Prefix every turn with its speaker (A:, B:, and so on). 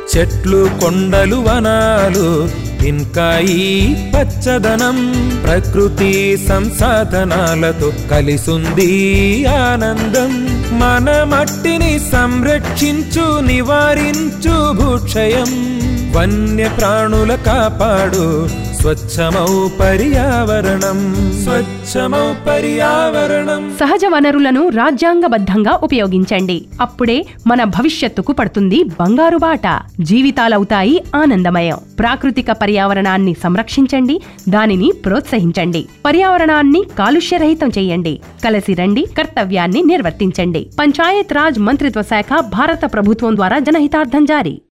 A: చెట్లు కొండలు వనాలు ఇంకా ఈ పచ్చదనం ప్రకృతి సంసాధనాలతో కలిసుంది ఆనందం మన మట్టిని సంరక్షించు నివారించు భూక్షయం వన్య ప్రాణుల కాపాడు స్వచ్ఛమౌ పర్యావరణం స్వచ్ఛమౌ పర్యావరణం
B: సహజ వనరులను రాజ్యాంగబద్ధంగా ఉపయోగించండి అప్పుడే మన భవిష్యత్తుకు పడుతుంది బంగారు బాట జీవితాలవుతాయి ఆనందమయం ప్రాకృతిక పర్యావరణాన్ని సంరక్షించండి దానిని ప్రోత్సహించండి పర్యావరణాన్ని కాలుష్యరహితం చేయండి కలిసి రండి కర్తవ్యాన్ని నిర్వర్తించండి పంచాయత్ రాజ్ మంత్రిత్వ శాఖ భారత ప్రభుత్వం ద్వారా జనహితార్థం జారీ